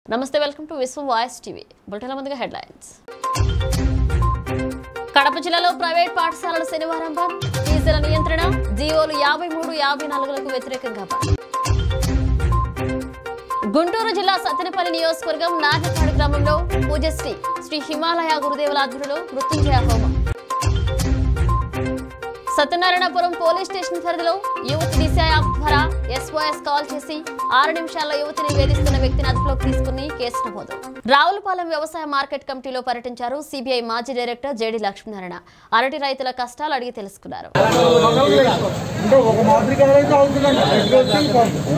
నమస్తే welcome to Viswa voice TV బులెటిన్ల ముందుగా హెడ్లైన్స్ కడప జిల్లాలో ప్రైవేట్ పాఠశాలలు శనివారం బంద్ ఫీజుల నియంత్రణ జీవోలు యాభై మూడు యాభై నాలుగులకు వ్యతిరేకంగా బంద్ గుంటూరు జిల్లా సత్తెనపల్లి నియోజకవర్గం నాగపాడు గ్రామంలో పూజశ్రీ శ్రీ హిమాలయ గురుదేవుల ఆధ్వర్యంలో మృత్యుంజయ హోమం సత్యనారాయణపురం పోలీస్ స్టేషన్ పరిధిలో యువతి దిశ యాప్ ద్వారా ఎస్ఓఎస్ కాల్ చేసి ఆరు నిమిషాల్లో యువతిని వేధిస్తున్న వ్యక్తిని అదుపులోకి తీసుకుని కేసు నమోదు రావులపాలెం వ్యవసాయ మార్కెట్ కమిటీలో పర్యటించారు సిబిఐ మాజీ డైరెక్టర్ జేడి లక్ష్మీనారాయణ అరటి రైతుల కష్టాలు అడిగి తెలుసుకున్నారు అంటే ఒక మాదిరిగా అయితే అవుతుందండి రెడ్ వచ్చి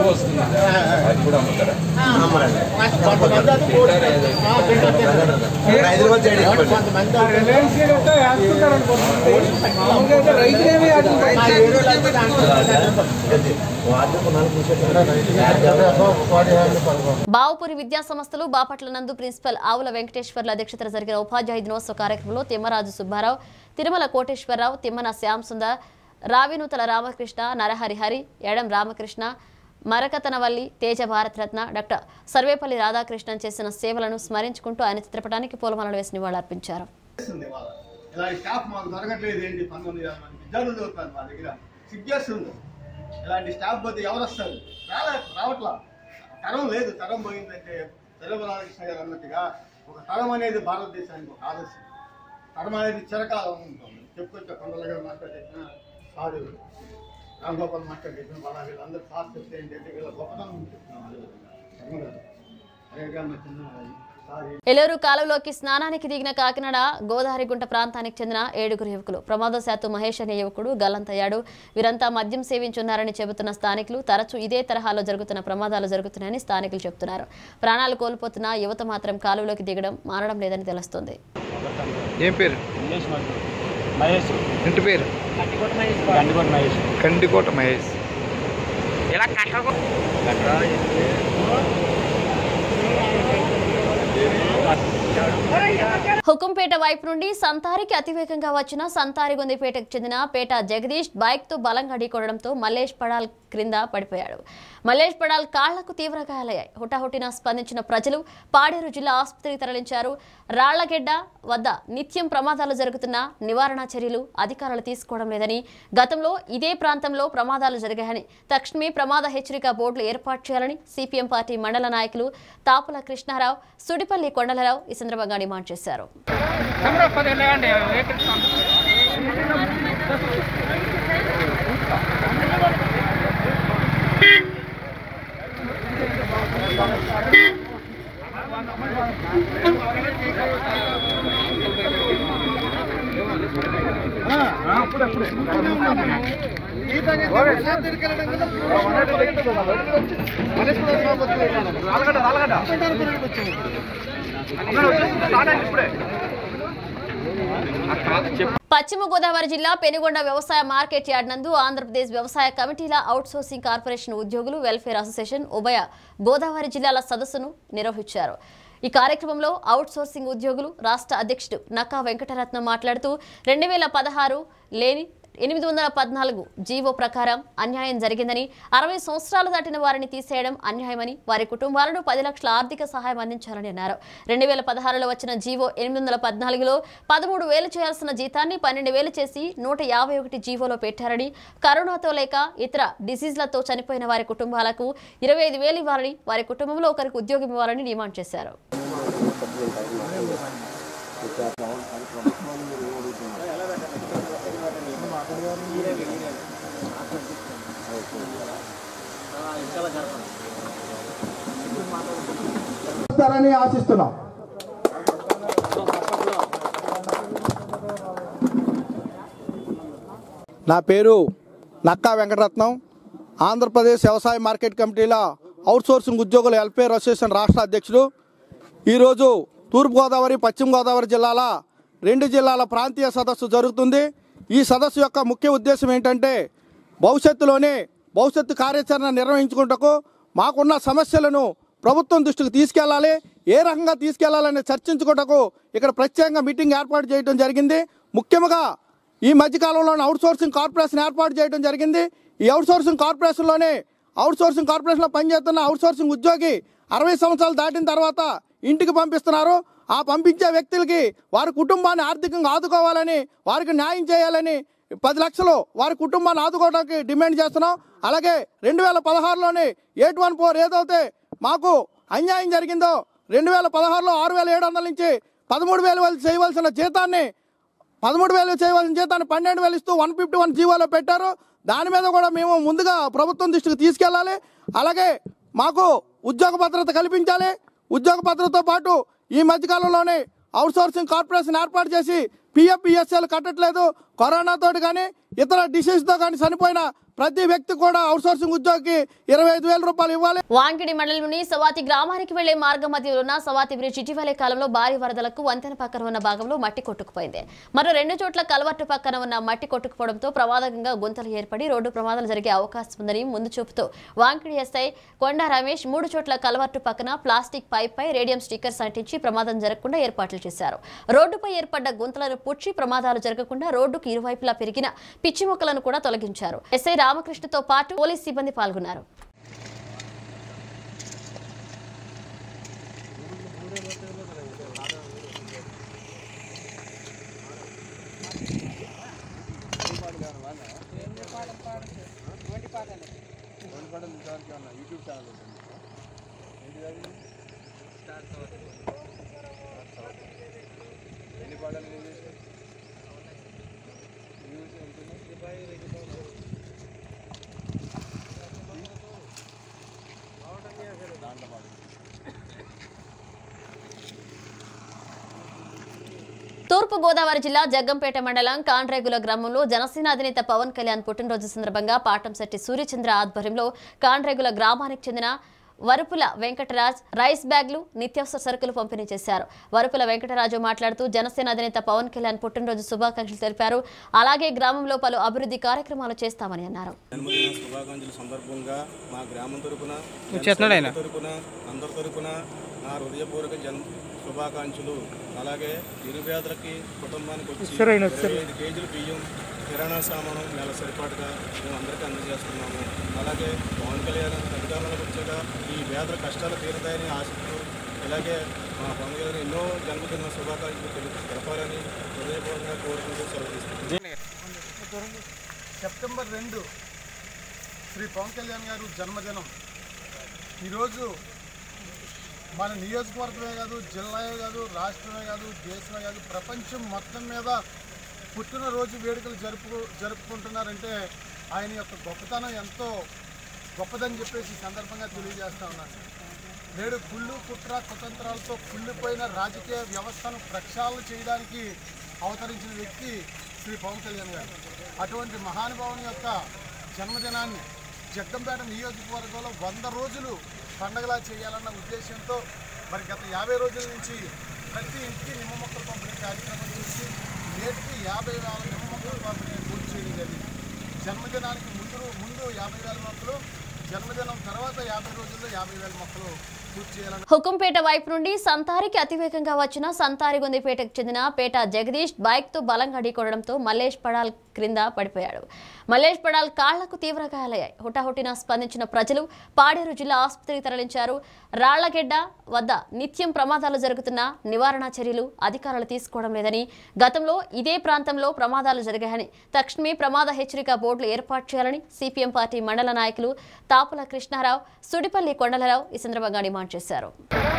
రిలయన్స్ గట్రా వేస్తున్నారు అనుకోండి మామూలుగా అయితే రైతులేమి బావుపూరి విద్యా సంస్థలు బాపట్ల నందు ప్రిన్సిపల్ ఆవుల వెంకటేశ్వర్ల అధ్యక్షతన జరిగిన ఉపాధ్యాయ దినోత్సవ కార్యక్రమంలో తిమ్మరాజు సుబ్బారావు తిరుమల కోటేశ్వరరావు తిమ్మన శ్యామ్ సుందర్ రావినూతల రామకృష్ణ నరహరిహరి ఎడం రామకృష్ణ మరకతనవల్లి తేజ భారతరత్న డాక్టర్ సర్వేపల్లి రాధాకృష్ణన్ చేసిన సేవలను స్మరించుకుంటూ ఆయన చిత్రపటానికి పూలమాలలు వేసి నివాళులర్పించారు చేస్తుంది వాళ్ళ ఇలాంటి స్టాఫ్ మాకు దొరకట్లేదు ఏంటి పంతొమ్మిది వేల మంది విద్యార్థులు చదువుతారు మా దగ్గర సిగ్గేస్తుంది ఇలాంటి స్టాఫ్ పోతే ఎవరు వస్తారు రాలే రావట్లా తరం లేదు తరం పోయిందంటే తెలుగు రామకృష్ణ గారు అన్నట్టుగా ఒక తరం అనేది భారతదేశానికి ఒక ఆదర్శం తరం అనేది చిరకాలం ఉంటుంది చెప్పుకొచ్చా కొండల గారు మాస్టర్ చెప్పిన సారు రామగోపాల్ మాస్టర్ చెప్పిన వాళ్ళ వీళ్ళందరూ సార్ చెప్తే ఏంటంటే వీళ్ళ గొప్పతనం చెప్తున్నాం అదేవిధంగా ధర్మగారు అదేగా మా చిన్న సార్ ఎలేరు కాలువలోకి స్నానానికి దిగిన కాకినాడ గోదావరిగుంట ప్రాంతానికి చెందిన ఏడుగురు యువకులు ప్రమాదశాత్తు మహేష్ అనే యువకుడు గల్లంతయ్యాడు వీరంతా మద్యం సేవించున్నారని చెబుతున్న స్థానికులు తరచూ ఇదే తరహాలో జరుగుతున్న ప్రమాదాలు జరుగుతున్నాయని స్థానికులు చెబుతున్నారు ప్రాణాలు కోల్పోతున్న యువత మాత్రం కాలువలోకి దిగడం మారడం లేదని తెలుస్తోంది ఏం పేరు మహేష్ ఇంటి పేరు గండికోట మహేష్ కందికోట మహేష్ హుకుంపేట వైపు నుండి సంతారికి అతివేగంగా వచ్చిన సంతారి గొందిపేటకు చెందిన పేట జగదీష్ బైక్ తో బలంగా ఢీకొనడంతో మల్లేష్ పడాల్ క్రింద పడిపోయాడు మల్లేష్ పడాల్ కాళ్లకు తీవ్ర గాయాలయ్యాయి హుటాహుటిన స్పందించిన ప్రజలు పాడేరు జిల్లా ఆసుపత్రికి తరలించారు రాళ్లగెడ్డ వద్ద నిత్యం ప్రమాదాలు జరుగుతున్న నివారణ చర్యలు అధికారులు తీసుకోవడం లేదని గతంలో ఇదే ప్రాంతంలో ప్రమాదాలు జరిగాయని తక్షణమే ప్రమాద హెచ్చరిక బోర్డులు ఏర్పాటు చేయాలని సిపిఎం పార్టీ మండల నాయకులు తాపుల కృష్ణారావు సుడిపల్లి కొండలరావు ఈ సందర్భంగా డిమాండ్ చేశారు పశ్చిమ గోదావరి జిల్లా పెనుగొండ వ్యవసాయ మార్కెట్ యార్డ్ నందు ఆంధ్రప్రదేశ్ వ్యవసాయ కమిటీల అవుట్సోర్సింగ్ కార్పొరేషన్ ఉద్యోగులు వెల్ఫేర్ అసోసియేషన్ ఉభయ గోదావరి జిల్లాల సదస్సును నిర్వహించారు ఈ కార్యక్రమంలో అవుట్సోర్సింగ్ ఉద్యోగులు రాష్ట్ర అధ్యక్షుడు నక్కా వెంకటరత్నం మాట్లాడుతూ రెండు వేల పదహారు లేని ఎనిమిది వందల పద్నాలుగు జీవో ప్రకారం అన్యాయం జరిగిందని అరవై సంవత్సరాలు దాటిన వారిని తీసేయడం అన్యాయమని వారి కుటుంబాలను పది లక్షల ఆర్థిక సహాయం అందించాలని అన్నారు రెండు వేల పదహారులో వచ్చిన జీవో ఎనిమిది వందల పద్నాలుగులో పదమూడు వేలు చేయాల్సిన జీతాన్ని పన్నెండు వేలు చేసి నూట యాభై ఒకటి జీవోలో పెట్టారని కరోనాతో లేక ఇతర డిసీజ్లతో చనిపోయిన వారి కుటుంబాలకు ఇరవై ఐదు వేలు ఇవ్వాలని వారి కుటుంబంలో ఒకరికి ఉద్యోగం ఇవ్వాలని డిమాండ్ చేశారు ఇస్తారని ఆశిస్తున్నాం నా పేరు నక్కా వెంకటరత్నం ఆంధ్రప్రదేశ్ వ్యవసాయ మార్కెట్ కమిటీల అవుట్సోర్సింగ్ ఉద్యోగుల వెల్ఫేర్ అసోసియేషన్ రాష్ట్ర అధ్యక్షుడు ఈరోజు తూర్పుగోదావరి పశ్చిమ గోదావరి జిల్లాల రెండు జిల్లాల ప్రాంతీయ సదస్సు జరుగుతుంది ఈ సదస్సు యొక్క ముఖ్య ఉద్దేశం ఏంటంటే భవిష్యత్తులోనే భవిష్యత్తు కార్యాచరణ నిర్వహించుకుంటకు మాకున్న సమస్యలను ప్రభుత్వం దృష్టికి తీసుకెళ్లాలి ఏ రకంగా తీసుకెళ్లాలని చర్చించుకుంటకు ఇక్కడ ప్రత్యేకంగా మీటింగ్ ఏర్పాటు చేయడం జరిగింది ముఖ్యంగా ఈ మధ్యకాలంలో అవుట్సోర్సింగ్ కార్పొరేషన్ ఏర్పాటు చేయడం జరిగింది ఈ అవుట్సోర్సింగ్ కార్పొరేషన్లోనే అవుట్సోర్సింగ్ కార్పొరేషన్లో పనిచేస్తున్న అవుట్సోర్సింగ్ ఉద్యోగి అరవై సంవత్సరాలు దాటిన తర్వాత ఇంటికి పంపిస్తున్నారు ఆ పంపించే వ్యక్తులకి వారి కుటుంబాన్ని ఆర్థికంగా ఆదుకోవాలని వారికి న్యాయం చేయాలని పది లక్షలు వారి కుటుంబాన్ని ఆదుకోవడానికి డిమాండ్ చేస్తున్నాం అలాగే రెండు వేల పదహారులోని ఎయిట్ వన్ ఫోర్ ఏదైతే మాకు అన్యాయం జరిగిందో రెండు వేల పదహారులో ఆరు వేల ఏడు వందల నుంచి పదమూడు వేలు వేలు చేయవలసిన జీతాన్ని పదమూడు వేలు చేయవలసిన జీతాన్ని పన్నెండు వేలు ఇస్తూ వన్ ఫిఫ్టీ వన్ జీవోలో పెట్టారు దాని మీద కూడా మేము ముందుగా ప్రభుత్వం దృష్టికి తీసుకెళ్ళాలి అలాగే మాకు ఉద్యోగ భద్రత కల్పించాలి ఉద్యోగ భద్రతతో పాటు ఈ మధ్యకాలంలోనే అవుట్సోర్సింగ్ కార్పొరేషన్ ఏర్పాటు చేసి పిఎఫ్ పిఎస్ఎల్ కట్టట్లేదు కరోనాతో కానీ ఇతర డిసీజ్తో కానీ చనిపోయిన ప్రతి వ్యక్తి కూడా అవుట్సోర్సింగ్ ఉద్యోగికి ఇరవై ఐదు వేల రూపాయలు ఇవ్వాలి వాంకిడి మండలంలోని సవాతి గ్రామానికి వెళ్లే మార్గ మధ్యలో ఉన్న సవాతి బ్రిడ్జ్ ఇటీవలే కాలంలో భారీ వరదలకు వంతెన పక్కన ఉన్న భాగంలో మట్టి కొట్టుకుపోయింది మరో రెండు చోట్ల కలవట్టు పక్కన ఉన్న మట్టి కొట్టుకుపోవడంతో ప్రమాదకంగా గుంతలు ఏర్పడి రోడ్డు ప్రమాదాలు జరిగే అవకాశం ఉందని ముందు చూపుతూ వాంకిడి ఎస్ఐ కొండా రమేష్ మూడు చోట్ల కలవట్టు పక్కన ప్లాస్టిక్ పైప్ పై రేడియం స్టిక్కర్స్ అంటించి ప్రమాదం జరగకుండా ఏర్పాట్లు చేశారు రోడ్డుపై ఏర్పడ్డ గుంతలను పుచ్చి ప్రమాదాలు జరగకుండా రోడ్డుకు ఇరువైపులా పెరిగిన పిచ్చి మొక్కలను కూడా తొలగించారు ఎస్ఐ రామకృష్ణతో పాటు పోలీస్ సిబ్బంది పాల్గొన్నారు తూర్పు గోదావరి జిల్లా జగ్గంపేట మండలం కాండ్రేగుల గ్రామంలో జనసేన అధినేత పవన్ కళ్యాణ్ పుట్టినరోజు సందర్భంగా పాటంశెట్టి సూర్యచంద్ర ఆధ్వర్యంలో కాండ్రేగుల గ్రామానికి చెందిన వరుపుల వెంకటరాజ్ రైస్ బ్యాగ్లు నిత్యావసర సరుకులు పంపిణీ చేశారు వరుపుల వెంకటరాజు మాట్లాడుతూ జనసేన అధినేత పవన్ కళ్యాణ్ పుట్టినరోజు శుభాకాంక్షలు తెలిపారు అలాగే గ్రామంలో పలు అభివృద్ధి కార్యక్రమాలు చేస్తామని అన్నారు జన్మదిన శుభాకాంక్షలు సందర్భంగా మా గ్రామం తరపున చేస్తున్నాడు ఆయన. తరపున అందరి తరపున నా హృదయపూర్వక జన్మ శుభాకాంక్షలు అలాగే నిరుపేదలకి కుటుంబానికి వచ్చి ఇరవై ఐదు కేజీలు బియ్యం కిరాణా సామాను నెల సరిపాటుగా మేము అందరికీ అందజేస్తున్నాము అలాగే పవన్ కళ్యాణ్ అధికారంలోకి వచ్చాక ఈ పేదల కష్టాలు తీరుతాయని ఆశిస్తూ ఇలాగే మా పవన్ కళ్యాణ్ ఎన్నో జన్మదిన శుభాకాంక్షలు తెలు- తెలపాలని హృదయపూర్వకంగా కోరుకుంటూ సెలవు తీసుకుంటున్నాను. సెప్టెంబర్ రెండు శ్రీ పవన్ కళ్యాణ్ గారు జన్మదినం ఈరోజు మన నియోజకవర్గమే కాదు జిల్లాయే కాదు రాష్ట్రమే కాదు దేశమే కాదు ప్రపంచం మొత్తం మీద పుట్టినరోజు వేడుకలు జరుపు జరుపుకుంటున్నారంటే ఆయన యొక్క గొప్పతనం ఎంతో గొప్పదని చెప్పేసి ఈ సందర్భంగా తెలియజేస్తా ఉన్నాను నేడు కుళ్ళు కుట్ర కుతంత్రాలతో కుళ్ళిపోయిన రాజకీయ వ్యవస్థను ప్రక్షాళన చేయడానికి అవతరించిన వ్యక్తి శ్రీ పవన్ కళ్యాణ్ గారు అటువంటి మహానుభావుని యొక్క జన్మదినాన్ని జగ్గంపేట నియోజకవర్గంలో వంద రోజులు పండగలా చేయాలన్న ఉద్దేశంతో మరి గత యాభై రోజుల నుంచి ప్రతి ఇంటికి నిమ్మ మొక్కలు పంపిణీ కార్యక్రమం చేసి నేటికి యాభై వేల నిమ్మ మొక్కలు పంపిణీ పూర్తి చేయడం జరిగింది జన్మదినానికి ముందు ముందు యాభై వేల మొక్కలు జన్మదినం తర్వాత యాభై రోజుల్లో యాభై వేల మొక్కలు పూర్తి చేయాలని హుకుంపేట వైపు నుండి సంతారికి అతివేగంగా వచ్చిన సంతారిగొందిపేటకు చెందిన పేట జగదీష్ బైక్ తో బలంగా ఢీకొనడంతో మల్లేష్ పడాల్ క్రింద పడిపోయాడు మల్లేష్ పడాల్ కాళ్లకు తీవ్ర గాయాలయ్యాయి హుటాహుటిన స్పందించిన ప్రజలు పాడేరు జిల్లా ఆసుపత్రికి తరలించారు రాళ్లగెడ్డ వద్ద నిత్యం ప్రమాదాలు జరుగుతున్న నివారణ చర్యలు అధికారులు తీసుకోవడం లేదని గతంలో ఇదే ప్రాంతంలో ప్రమాదాలు జరిగాయని తక్షణమే ప్రమాద హెచ్చరిక బోర్డులు ఏర్పాటు చేయాలని సిపిఎం పార్టీ మండల నాయకులు తాపుల కృష్ణారావు సుడిపల్లి కొండలరావు ఈ సందర్భంగా డిమాండ్ చేశారు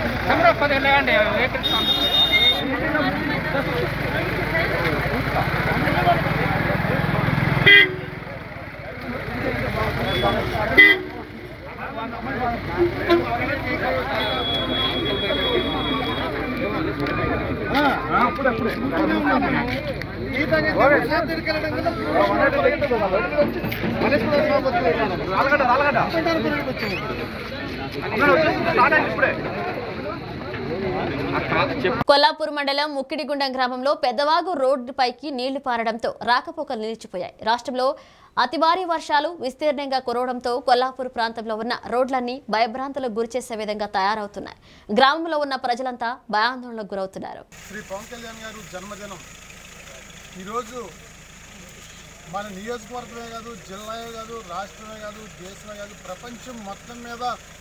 కొల్లాపూర్ మండలం ముక్కిడిగుండం గ్రామంలో పెద్దవాగు రోడ్డుపైకి నీళ్లు పారడంతో రాకపోకలు నిలిచిపోయాయి రాష్ట్రంలో అతి భారీ వర్షాలు విస్తీర్ణంగా కురవడంతో కొల్లాపూర్ ప్రాంతంలో ఉన్న రోడ్లన్నీ భయభ్రాంతులకు గురిచేసే విధంగా తయారవుతున్నాయి గ్రామంలో ఉన్న ప్రజలంతా భయాందోళనకు గురవుతున్నారు శ్రీ పవన్ కళ్యాణ్ గారు జన్మదినం ఈరోజు మన నియోజకవర్గమే కాదు జిల్లాయే కాదు రాష్ట్రమే కాదు దేశమే కాదు ప్రపంచం మొత్తం మీద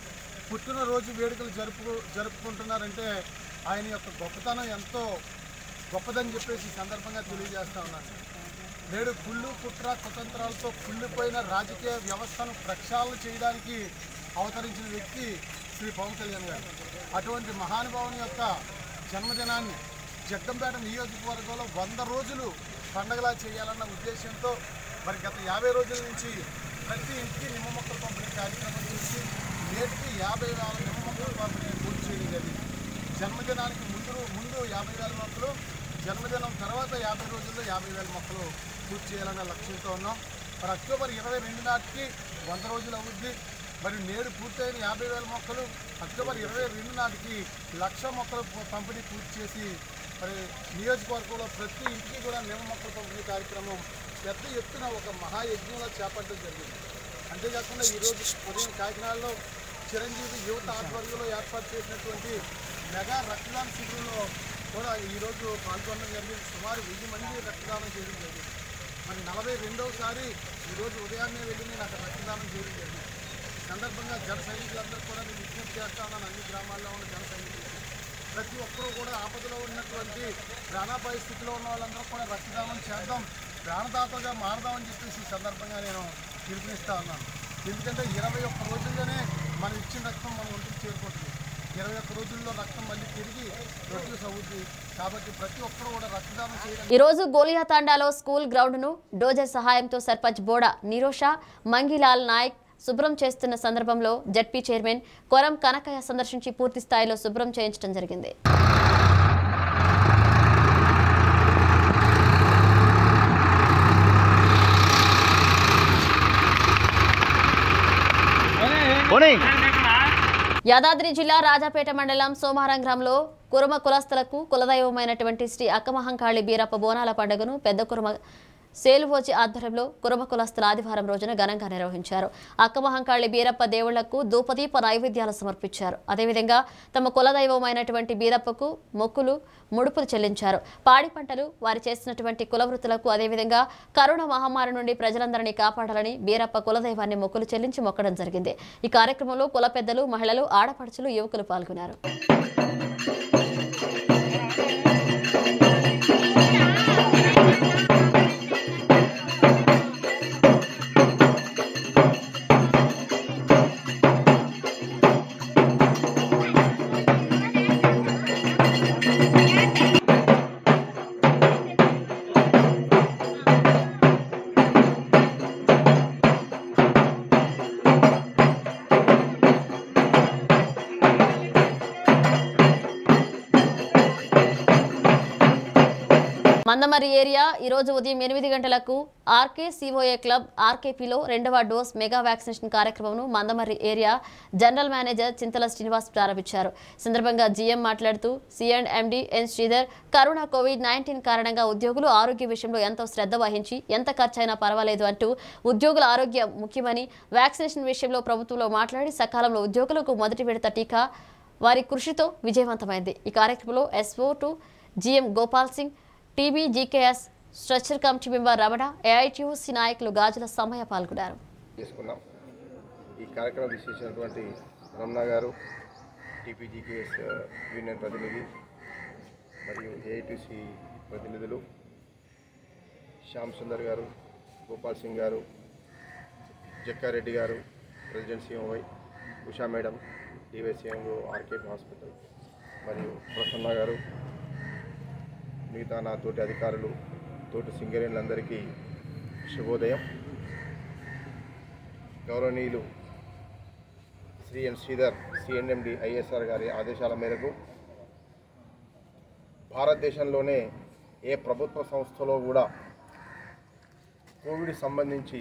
పుట్టినరోజు వేడుకలు జరుపు జరుపుకుంటున్నారంటే ఆయన యొక్క గొప్పతనం ఎంతో గొప్పదని చెప్పేసి ఈ సందర్భంగా తెలియజేస్తా ఉన్నాను నేడు కుళ్ళు కుట్ర కుతంత్రాలతో కుళ్ళిపోయిన రాజకీయ వ్యవస్థను ప్రక్షాళన చేయడానికి అవతరించిన వ్యక్తి శ్రీ పవన్ కళ్యాణ్ గారు అటువంటి మహానుభావుని యొక్క జన్మదినాన్ని జగ్గంపేట నియోజకవర్గంలో వంద రోజులు పండగలా చేయాలన్న ఉద్దేశంతో మరి గత యాభై రోజుల నుంచి ప్రతి ఇంటికి నిమ్మ మొక్కలు పంపిణీ కార్యక్రమం చేసి నేటికి యాభై వేల నిమ్మ మొక్కలు పంపిణీ పూర్తి చేయడం జరిగింది జన్మదినానికి ముందు ముందు యాభై వేల మొక్కలు జన్మదినం తర్వాత యాభై రోజుల్లో యాభై వేల మొక్కలు పూర్తి చేయాలన్న లక్ష్యంతో ఉన్నాం మరి అక్టోబర్ ఇరవై రెండు నాటికి వంద రోజులు అవుద్ది మరి నేడు పూర్తయిన యాభై వేల మొక్కలు అక్టోబర్ ఇరవై రెండు నాటికి లక్ష మొక్కలు ప- పంపిణీ పూర్తి చేసి మరి నియోజకవర్గంలో ప్రతి ఇంటికి కూడా నిమ్మ మొక్కల పంపిణీ కార్యక్రమం పెద్ద ఎత్తున ఒక మహాయజ్ఞంలో చేపట్టడం జరిగింది అంతేకాకుండా ఈరోజు ఉదయం కాకినాడలో చిరంజీవి యువత ఆధ్వర్యంలో ఏర్పాటు చేసినటువంటి మెగా రక్తదాన శిబిరంలో కూడా ఈరోజు పాల్గొనడం జరిగింది సుమారు వెయ్యి మంది రక్తదానం చేయడం జరిగింది మరి నలభై రెండవసారి ఈరోజు ఉదయాన్నే వెళ్ళి నేను అక్కడ రక్తదానం చేయడం జరిగింది ఈ సందర్భంగా జన సైనికులందరూ కూడా నేను విజ్ఞప్తి చేస్తా ఉన్నాను అన్ని గ్రామాల్లో ఉన్న జన సైనికులు ప్రతి ఒక్కరూ కూడా ఆపదలో ఉన్నటువంటి ప్రాణాపాయ స్థితిలో ఉన్న వాళ్ళందరూ కూడా రక్తదానం చేద్దాం ప్రాణదాతగా మారదామని చెప్పేసి ఈ సందర్భంగా నేను పిలుపునిస్తా ఉన్నాను ఎందుకంటే ఇరవై ఒక్క రోజుల్లోనే మనం ఇచ్చిన రక్తం మన ఒంటికి చేరుకుంటుంది ఇరవై ఒక్క రోజుల్లో రక్తం మళ్ళీ తిరిగి ప్రొడ్యూస్ అవుద్ది కాబట్టి ప్రతి ఒక్కరూ కూడా రక్తదానం చేయడం ఈ రోజు గోలియా తాండాలో స్కూల్ గ్రౌండ్ను డోజర్ సహాయంతో సర్పంచ్ బోడా నిరోషా మంగిలాల్ నాయక్ శుభ్రం చేస్తున్న సందర్భంలో జడ్పీ చైర్మన్ కొరం కనకయ్య సందర్శించి పూర్తి స్థాయిలో శుభ్రం చేయించడం జరిగింది యాదాద్రి జిల్లా రాజాపేట మండలం సోమారం గ్రామంలో కురుమ కులస్తులకు కులదైవమైనటువంటి శ్రీ అక్కమహంకాళి బీరప్ప బోనాల పండుగను పెద్ద కురుమ సేలువోజి ఆధ్వర్యంలో కురుమ కులస్తుల ఆదివారం రోజున ఘనంగా నిర్వహించారు అక్కమహంకాళి బీరప్ప దేవుళ్లకు ధూపదీప నైవేద్యాలు సమర్పించారు అదేవిధంగా తమ కులదైవమైనటువంటి బీరప్పకు మొక్కులు ముడుపులు చెల్లించారు పాడి పంటలు వారు చేసినటువంటి కులవృత్తులకు అదేవిధంగా కరోనా మహమ్మారి నుండి ప్రజలందరినీ కాపాడాలని బీరప్ప కులదైవాన్ని మొక్కులు చెల్లించి మొక్కడం జరిగింది ఈ కార్యక్రమంలో కుల పెద్దలు మహిళలు ఆడపడుచులు యువకులు పాల్గొన్నారు మందమరి ఏరియా ఈ రోజు ఉదయం ఎనిమిది గంటలకు ఆర్కే సిఓఏ క్లబ్ ఆర్కేపీలో రెండవ డోస్ మెగా వ్యాక్సినేషన్ కార్యక్రమంను Mandamarri area general manager Chintala Srinivas ప్రారంభించారు ఈ సందర్భంగా జీఎం మాట్లాడుతూ CM and MD N Sridhar corona covid nineteen కారణంగా ఉద్యోగులు ఆరోగ్య విషయంలో ఎంతో శ్రద్ధ వహించి ఎంత ఖర్చైనా పర్వాలేదు అంటూ ఉద్యోగుల ఆరోగ్యం ముఖ్యమని వ్యాక్సినేషన్ విషయంలో ప్రభుత్వంలో మాట్లాడి సకాలంలో ఉద్యోగులకు మొదటి విడత టీకా వారి కృషితో విజయవంతమైంది ఈ కార్యక్రమంలో SO to GM Gopal Singh TB GKS structure committee member Ramana AITUC నాయకులు గాజుల సమయ పాల్గొన్నారు చేసుకున్నాం ఈ కార్యక్రమం విశేషించినటువంటి రమణ గారు టీపీజీకేఎస్ యూనియన్ ప్రతినిధి మరియు ఏఐటీసీ ప్రతినిధులు శ్యామ్ సుందర్ గారు గోపాల్ సింగ్ గారు జక్కారెడ్డి గారు president CMY Usha madam DYCMO RK hospital మరియు ప్రసన్న గారు మిగతా నా తోటి అధికారులు తోటి సింగరేణులందరికీ శుభోదయం గౌరవనీయులు Shri N Sridhar C and MD ISR గారి ఆదేశాల మేరకు భారతదేశంలోనే ఏ ప్రభుత్వ సంస్థలో కూడా కోవిడ్ సంబంధించి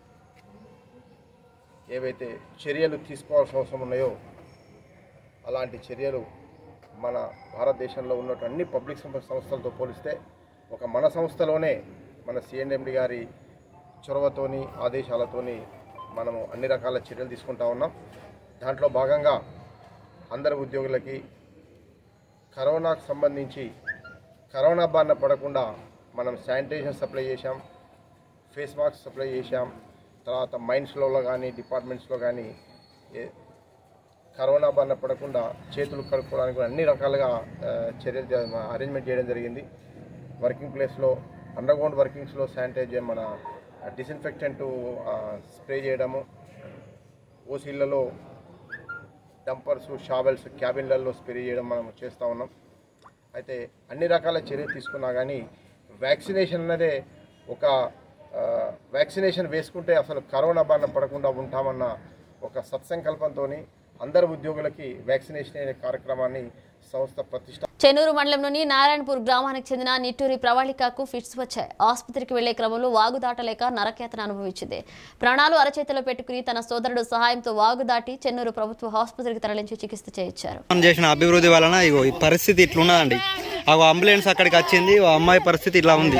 ఏవైతే చర్యలు తీసుకోవాల్సిన అవసరం ఉన్నాయో అలాంటి చర్యలు మన భారతదేశంలో ఉన్నటువంటి అన్ని పబ్లిక్ సంస్థ- సంస్థలతో పోలిస్తే ఒక మన సంస్థలోనే మన సిఎన్ఎండి గారి చొరవతోని ఆదేశాలతోని మనము అన్ని రకాల చర్యలు తీసుకుంటా ఉన్నాం దాంట్లో భాగంగా అందరి ఉద్యోగులకి కరోనాకు సంబంధించి కరోనా బారిన పడకుండా మనం శానిటైజర్ సప్లై చేశాం ఫేస్ మాస్క్ సప్లై చేశాం తర్వాత మైన్స్లో కానీ డిపార్ట్మెంట్స్లో కానీ ఏ కరోనా బారిన పడకుండా చేతులు కడుక్కోవడానికి కూడా అన్ని రకాలుగా ఆ, చర్యలు చే- అరేంజ్మెంట్ చేయడం జరిగింది వర్కింగ్ ప్లేస్లో అండర్గ్రౌండ్ వర్కింగ్స్లో శానిటైజర్ మన డిస్ఇన్ఫెక్టెంట్ స్ప్రే చేయడము ఓసీలలో డంపర్స్ షావెల్స్ క్యాబిన్లలో స్ప్రే చేయడం మనం చేస్తూ ఉన్నాం అయితే అన్ని రకాల చర్యలు తీసుకున్నా కానీ వ్యాక్సినేషన్ అన్నదే ఒక ఆ, వ్యాక్సినేషన్ వేసుకుంటే అసలు కరోనా బారిన పడకుండా ఉంటామన్న ఒక సత్సంకల్పంతో అందరు ఉద్యోగులకి వ్యాక్సినేషన్ అనే కార్యక్రమాన్ని సంస్థ ప్రతిష్ట చెన్నూరు మండలంలోని నారాయణపూర్ గ్రామానికి చెందిన నిట్టూరి ప్రవళికకు ఫిట్స్ వచ్చాయి ఆసుపత్రికి వెళ్లే క్రమంలో వాగు దాటలేక నరకేతన అనుభవించింది ప్రాణాలు అరచేతిలో పెట్టుకుని తన సోదరుడు సహాయంతో వాగు దాటి చెన్నూరు ప్రభుత్వ ఆసుపత్రికి తరలించి చికిత్స చేయించారు మనం చేసిన అభివృద్ధి వలన ఇగో ఈ పరిస్థితి ఇట్లున్నదండి ఆ అంబులెన్స్ అక్కడికి వచ్చింది ఆ అమ్మాయి పరిస్థితి ఇట్లా ఉంది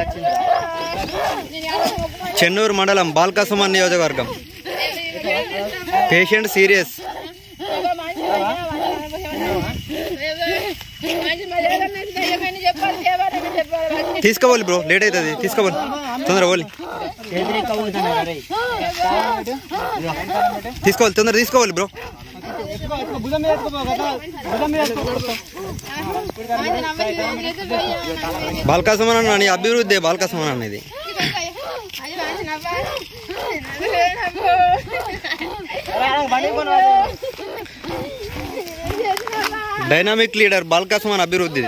చెన్నూరు మండలం బాల్కసుమన్ నియోజకవర్గం పేషెంట్ సీరియస్ తీసుకోవాలి బ్రో లేట్ అవుతుంది తీసుకోవాలి తొందర పోలి తీసుకోవాలి తొందర తీసుకోవాలి బ్రో బాల్కాసమన్ అన్న నీ అభివృద్ధి బాల్కాసమన్ అనేది డైనామిక్ లీడర్ బాల్కాసమన్ అభివృద్ధి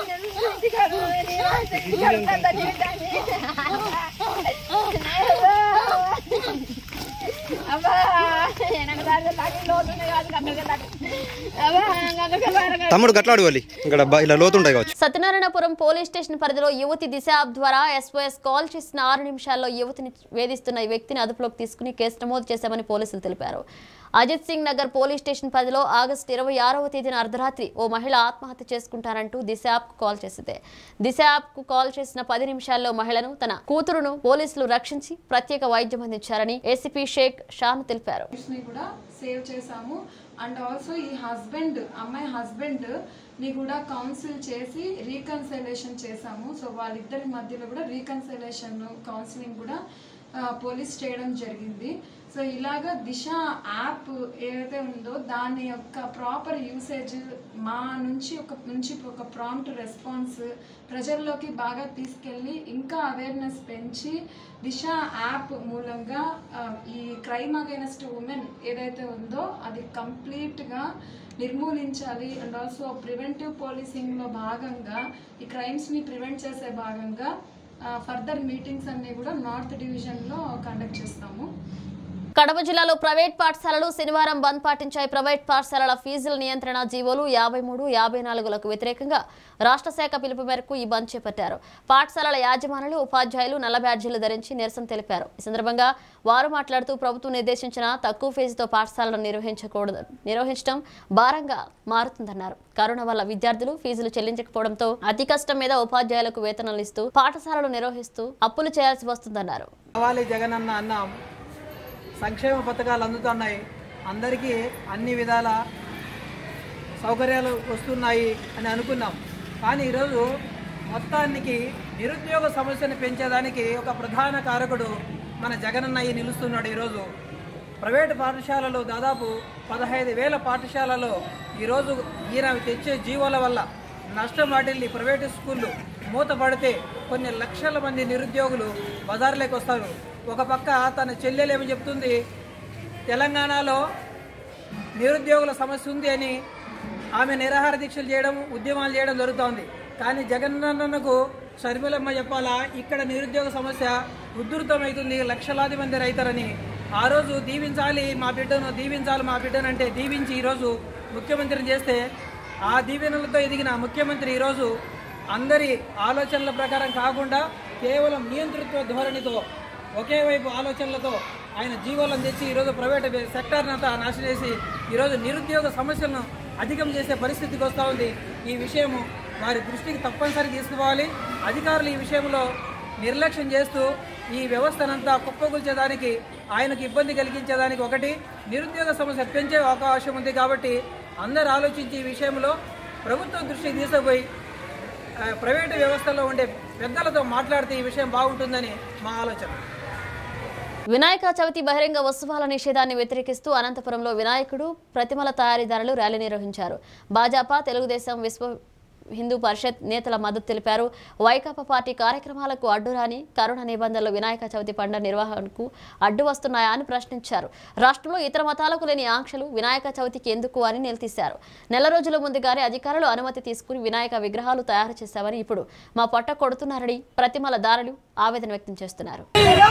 తమ్ముడు గట్లాడు వాళ్ళు ఇక్కడ బ- ఇలా లోతుంటాయి కావచ్చు సత్యనారాయణపురం పోలీస్ స్టేషన్ పరిధిలో యువతి దిశ యాప్ ద్వారా ఎస్ఓఎస్ కాల్ చేసిన ఆరు నిమిషాల్లో యువతిని వేధిస్తున్న ఈ వ్యక్తిని అదుపులోకి తీసుకుని కేసు నమోదు చేశామని పోలీసులు తెలిపారు అజిత్ సింగ్ నగర్ పోలీస్ స్టేషన్ పరిధిలో ఆగస్టు ఇరవై ఆరవ తేదీన అర్ధరాత్రి ఓ మహిళ ఆత్మహత్య చేసుకుంటారంటూ దిశ యాప్కు కాల్ చేసింది దిశ యాప్కు కాల్ చేసిన పది నిమిషాల్లో మహిళను తన కూతురును పోలీసులు రక్షించి ప్రత్యేక వైద్యం అందించారని ఏసీపీ షేక్ షాను తెలిపారు ని కూడా సేవ్ చేసాము అండ్ ఆల్సో ఈ హస్బెండ్ అమ్మాయి హస్బెండ్ ని కూడా కౌన్సిల్ చేసి రీకన్సలేషన్ చేసాము సో వాళ్ళిద్దరి మధ్యలో కూడా రీకన్సలేషన్ కౌన్సిలింగ్ కూడా ఆ, పోలీస్ చేయడం జరిగింది సో ఇలాగా దిశ యాప్ ఏదైతే ఉందో దాని యొక్క ప్రాపర్ యూసేజ్ మా నుంచి ఒక నుంచి ఒక ప్రాంప్ట్ రెస్పాన్స్ ప్రజల్లోకి బాగా తీసుకెళ్ళి ఇంకా అవేర్నెస్ పెంచి దిశ యాప్ మూలంగా ఆ, ఈ క్రైమ్ అగైనెస్ట్ ఉమెన్ ఏదైతే ఉందో అది కంప్లీట్గా నిర్మూలించాలి అండ్ ఆల్సో ప్రివెంటివ్ పోలీసింగ్లో భాగంగా ఈ క్రైమ్స్ని ప్రివెంట్ చేసే భాగంగా ఫర్దర్ మీటింగ్స్ అన్నీ కూడా నార్త్ డివిజన్లో కండక్ట్ చేస్తాము కడప జిల్లాలో ప్రైవేట్ పాఠశాలలు శనివారం బంద్ పాటించాయి ప్రైవేట్ పాఠశాలల ఫీజుల నియంత్రణ జీవోలు యాభై మూడు యాభై నాలుగులకు వ్యతిరేకంగా రాష్ట్ర శాఖ పిలుపు మేరకు ఈ బంద్ చేపట్టారు పాఠశాలల యాజమానులు ఉపాధ్యాయులు నల్ల బ్యాడ్జీలు ధరించి నిరసన తెలిపారు ఈ సందర్భంగా వారు మాట్లాడుతూ ప్రభుత్వం నిర్దేశించిన తక్కువ ఫీజుతో పాఠశాలను నిర్వహించకూడదు నిర్వహించడం భారంగా మారుతుందన్నారు కరోనా వల్ల విద్యార్థులు ఫీజులు చెల్లించకపోవడంతో అతి కష్టం మీద ఉపాధ్యాయులకు వేతనాలు ఇస్తూ పాఠశాలలు నిర్వహిస్తూ అప్పులు చేయాల్సి వస్తుందన్నారు కావాలి జగన్ అన్న అన్నాం సంక్షేమ పథకాలు అందుతున్నాయి అందరికీ అన్ని విధాల సౌకర్యాలు వస్తున్నాయి అని అనుకున్నాం కానీ ఈరోజు మొత్తానికి నిరుద్యోగ సమస్యను పెంచేదానికి ఒక ప్రధాన కారకుడు మన జగనన్న ఈ నిలుస్తున్నాడు ఈరోజు ప్రైవేటు పాఠశాలలు దాదాపు పదహైదు వేల పాఠశాలలో ఈరోజు ఈయన తెచ్చే జీవోల వల్ల నష్టం వాటిల్లి ప్రైవేటు స్కూళ్ళు మూతపడితే కొన్ని లక్షల మంది నిరుద్యోగులు బజార్లోకి వస్తారు ఒక పక్క తన చెల్లెలు ఏమి చెప్తుంది తెలంగాణలో నిరుద్యోగుల సమస్య ఉంది అని ఆమె నిరాహార దీక్షలు చేయడం ఉద్యమాలు చేయడం జరుగుతోంది కానీ జగనన్నకు షర్మిలమ్మ చెప్పాలా ఇక్కడ నిరుద్యోగ సమస్య ఉధృతమవుతుంది లక్షలాది మంది రైతారని ఆ రోజు దీవించాలి మా బిడ్డను దీవించాలి మా బిడ్డను అంటే దీవించి ఈరోజు ముఖ్యమంత్రిని చేస్తే ఆ దీవెనలతో ఎదిగిన ముఖ్యమంత్రి ఈరోజు అందరి ఆలోచనల ప్రకారం కాకుండా కేవలం నియంతృత్వ ధోరణితో ఒకే వైపు ఆలోచనలతో ఆయన జీవోలను తెచ్చి ఈరోజు ప్రైవేట్ సెక్టార్ని అంతా నాశనం చేసి ఈరోజు నిరుద్యోగ సమస్యలను అధికం చేసే పరిస్థితికి వస్తూ ఉంది ఈ విషయము వారి దృష్టికి తప్పనిసరి తీసుకుపోవాలి అధికారులు ఈ విషయంలో నిర్లక్ష్యం చేస్తూ ఈ వ్యవస్థనంతా కుప్పగొల్చేదానికి ఆయనకు ఇబ్బంది కలిగించేదానికి ఒకటి నిరుద్యోగ సమస్య పెంచే అవకాశం ఉంది కాబట్టి అందరూ ఆలోచించి ఈ విషయంలో ప్రభుత్వం దృష్టికి తీసుకుపోయి ఆ, ప్రైవేటు వ్యవస్థలో ఉండే పెద్దలతో మాట్లాడితే ఈ విషయం బాగుంటుందని మా ఆలోచన వినాయక చవితి బహిరంగ ఉత్సవాల నిషేధాన్ని వ్యతిరేకిస్తూ అనంతపురంలో వినాయకుడు ప్రతిమల తయారీదారులు ర్యాలీ నిర్వహించారు భాజపా తెలుగుదేశం విశ్వ హిందూ పరిషత్ నేతల మద్దతు తెలిపారు వైకాపా పార్టీ కార్యక్రమాలకు అడ్డురాని కరోనా నిబంధనలు వినాయక చవితి పండుగ నిర్వహణకు అడ్డు వస్తున్నాయా అని ప్రశ్నించారు రాష్ట్రంలో ఇతర మతాలకు లేని ఆంక్షలు వినాయక చవితికి ఎందుకు అని నిలదీశారు నెల రోజుల ముందుగానే అధికారులు అనుమతి తీసుకుని వినాయక విగ్రహాలు తయారు చేశామని ఇప్పుడు మా పొట్ట కొడుతున్నారని ప్రతిమల దారులు ఆవేదన వ్యక్తం చేస్తున్నారు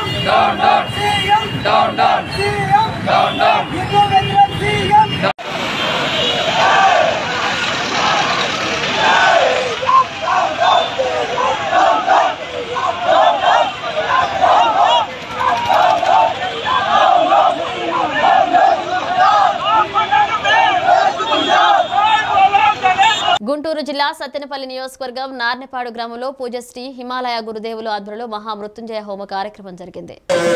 గుంటూరు జిల్లా సత్తెనపల్లి నియోజకవర్గం నార్నెపాడు గ్రామంలో పూజశ్రీ హిమాలయ గురుదేవులు ఆధ్వర్యంలో మహామృత్యుంజయ హోమ కార్యక్రమం జరిగింది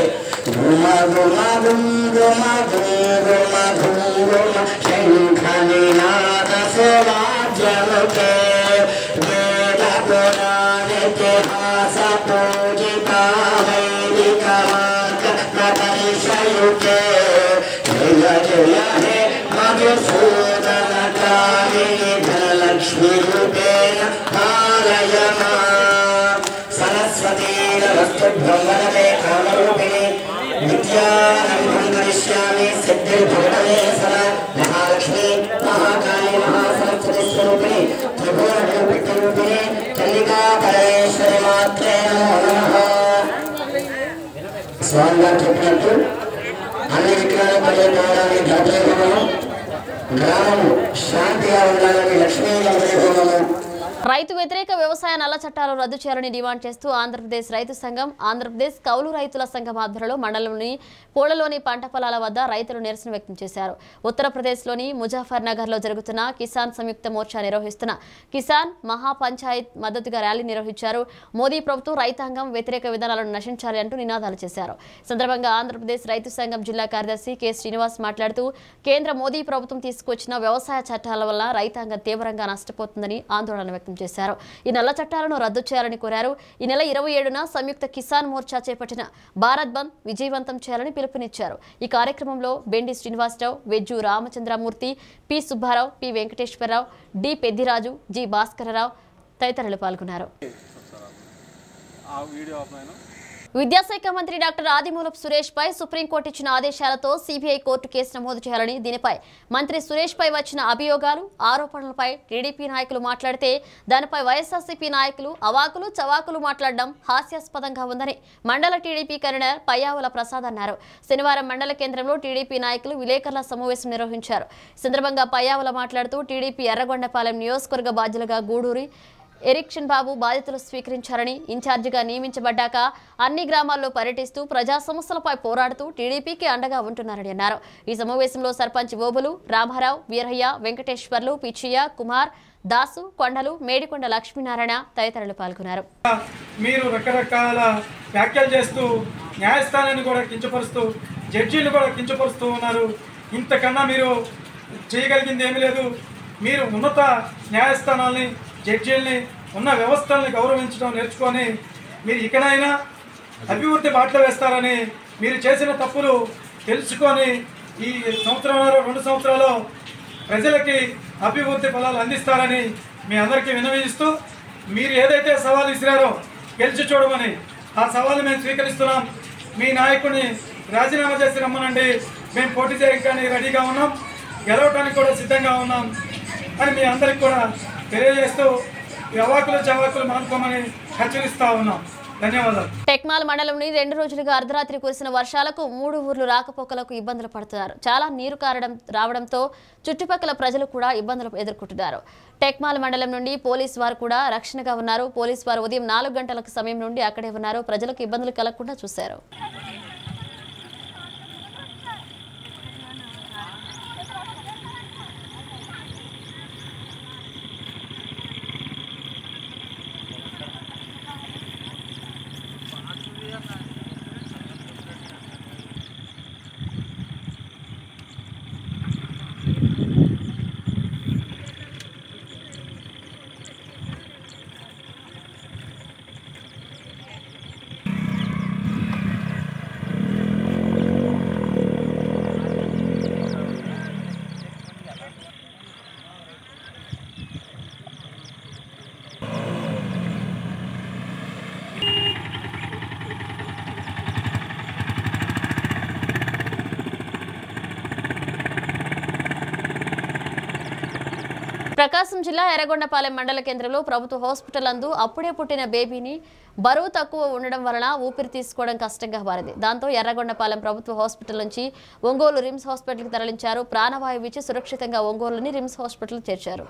సరస్వతీరవస్తుభ్రమణమే కామరూపిణి విద్యారంభం కరిష్యామి సిద్ధిర్భవనే సర మహాలక్ష్మి మహాకాళి మహాసరస్వతి స్వరూపిణి త్రిపుర రూపిణి చండికా పరమేశ్వరి మాత్రే నమో నమః స్వామి గారు చెప్పినట్టు అన్ని విగ్రహాలు పడిపోవడానికి గణపతి హోమము గ్రామము శాంతిగా ఉండాలని లక్ష్మీ గణపతి హోమము రైతు వ్యతిరేక వ్యవసాయ నల్ల చట్టాలు రద్దు చేయాలని డిమాండ్ చేస్తూ ఆంధ్రప్రదేశ్ రైతు సంఘం ఆంధ్రప్రదేశ్ కౌలు రైతుల సంఘం ఆధ్వర్యంలో మండలంలోని పూలలోని పంట పొలాల వద్ద రైతులు నిరసన వ్యక్తం చేశారు ఉత్తరప్రదేశ్లోని ముజాఫర్ నగర్లో జరుగుతున్న కిసాన్ సంయుక్త మోర్చా నిర్వహిస్తున్న కిసాన్ మహాపంచాయత్ మద్దతుగా ర్యాలీ నిర్వహించారు మోదీ ప్రభుత్వం రైతాంగం వ్యతిరేక విధానాలను నశించాలి అంటూ నినాదాలు చేశారు ఈ సందర్భంగా ఆంధ్రప్రదేశ్ రైతు సంఘం జిల్లా కార్యదర్శి కె శ్రీనివాస్ మాట్లాడుతూ కేంద్ర మోదీ ప్రభుత్వం తీసుకొచ్చిన వ్యవసాయ చట్టాల వల్ల రైతాంగం తీవ్రంగా నష్టపోతుందని ఆందోళన వ్యక్తం చేశారు ఈ నల్ల చట్టాలను రద్దు చేయాలని కోరారు ఈ నెల ఇరవై ఏడున సంయుక్త కిసాన్ మోర్చా చేపట్టిన భారత్ బంద్ విజయవంతం చేయాలని పిలుపునిచ్చారు ఈ కార్యక్రమంలో Bendi Srinivasa Rao Vejju Ramachandra Murthy P Subba Rao P Venkateswara Rao D Peddiraju G Bhaskara Rao తదితరులు పాల్గొన్నారు విద్యాశాఖ మంత్రి డాక్టర్ ఆదిమూలపు సురేష్ పై సుప్రీంకోర్టు ఇచ్చిన ఆదేశాలతో సిబిఐ కోర్టు కేసు నమోదు చేయాలని దీనిపై మంత్రి సురేష్ పై వచ్చిన అభియోగాలు ఆరోపణలపై టీడీపీ నాయకులు మాట్లాడితే దానిపై వైఎస్ఆర్సీపీ నాయకులు అవాకులు చవాకులు మాట్లాడడం హాస్యాస్పదంగా ఉందని మండల టీడీపీ కన్వీనర్ పయ్యావుల ప్రసాద్ అన్నారు శనివారం మండల కేంద్రంలో టీడీపీ నాయకులు విలేకరుల సమావేశం నిర్వహించారు ఈ సందర్భంగా పయ్యావుల మాట్లాడుతూ టీడీపీ ఎర్రగొండపాలెం నియోజకవర్గ బాధ్యులుగా గూడూరి ఎరిక్షన్ బాబు బాధ్యతలు స్వీకరించారని ఇన్ఛార్జిగా నియమించబడ్డాక అన్ని గ్రామాల్లో పర్యటిస్తూ ప్రజా సమస్యలపై పోరాడుతూ టీడీపీకి అండగా ఉంటున్నారని అన్నారు ఈ సమావేశంలో సర్పంచ్ ఓబులు రామారావు వీరయ్య వెంకటేశ్వర్లు పిచ్చయ్య కుమార్ దాసు కొండలు మేడికొండ లక్ష్మీనారాయణ తదితరులు పాల్గొన్నారు మీరు రకరకాల వ్యాఖ్యలు చేస్తూ న్యాయస్థానాన్ని కూడా కించపరుస్తూ జడ్జీలు కూడా కించపరుస్తూ ఉన్నారు ఇంతకన్నా మీరు చేయగలిగింది ఏమీ లేదు మీరు ఉన్నత న్యాయస్థానాల్ని జడ్జీల్ని ఉన్న వ్యవస్థల్ని గౌరవించడం నేర్చుకొని మీరు ఇకనైనా అభివృద్ధి బాటలో వేస్తారని మీరు చేసిన తప్పులు తెలుసుకొని ఈ సంవత్సరం రెండు సంవత్సరాలు ప్రజలకి అభివృద్ధి ఫలాలు అందిస్తారని మీ అందరికీ వినవిస్తూ మీరు ఏదైతే సవాల్ విసిరారో గెలిచి చూడమని ఆ సవాలు మేము స్వీకరిస్తున్నాం మీ నాయకుడిని రాజీనామా చేసి రమ్మనండి మేము పోటీ చేయడానికి రెడీగా ఉన్నాం గెలవడానికి కూడా సిద్ధంగా ఉన్నాం అని మీ అందరికి కూడా తెలియజేస్తూ ఈ అవాకులు చవాకులు మానుకోమని హెచ్చరిస్తా ఉన్నాం ధన్యవాదాలు టెక్మాల్ మండలంని రెండు రోజులుగా అర్ధరాత్రి కురిసిన వర్షాలకు మూడు ఊర్లు రాకపోకలకు ఇబ్బందులు పడుతున్నారు చాలా నీరు కారడం రావడంతో చుట్టుపక్కల ప్రజలు కూడా ఇబ్బందులు ఎదుర్కొంటున్నారు టెక్మాల్ మండలం నుండి పోలీసు వారు కూడా రక్షణగా ఉన్నారు పోలీసు వారు ఉదయం నాలుగు గంటల సమయం నుండి అక్కడే ఉన్నారు ప్రజలకు ఇబ్బందులు కలగకుండా చూశారు ప్రకాశం జిల్లా ఎర్రగొండపాలెం మండల కేంద్రంలో ప్రభుత్వ హాస్పిటల్ అందు అప్పుడే పుట్టిన బేబీని బరువు తక్కువ ఉండడం వలన ఊపిరి తీసుకోవడం కష్టంగా మారింది దాంతో ఎర్రగొండపాలెం ప్రభుత్వ హాస్పిటల్ నుంచి ఒంగోలు రిమ్స్ హాస్పిటల్కి తరలించారు ప్రాణవాయువు ఇచ్చి సురక్షితంగా ఒంగోలుని రిమ్స్ హాస్పిటల్ చేర్చారు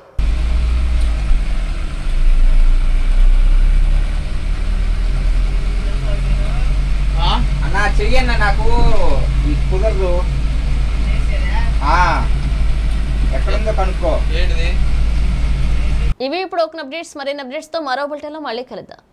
అన్న చెయ్యన్న నాకు ఈ కుదరదు ఆ, ఎక్కడుందో కనుక్కో ఇవి ఇప్పుడు ఒక అప్డేట్స్ మరిన్ని అప్డేట్స్తో మరో బులెటిన్లో మళ్ళీ కలుద్దాం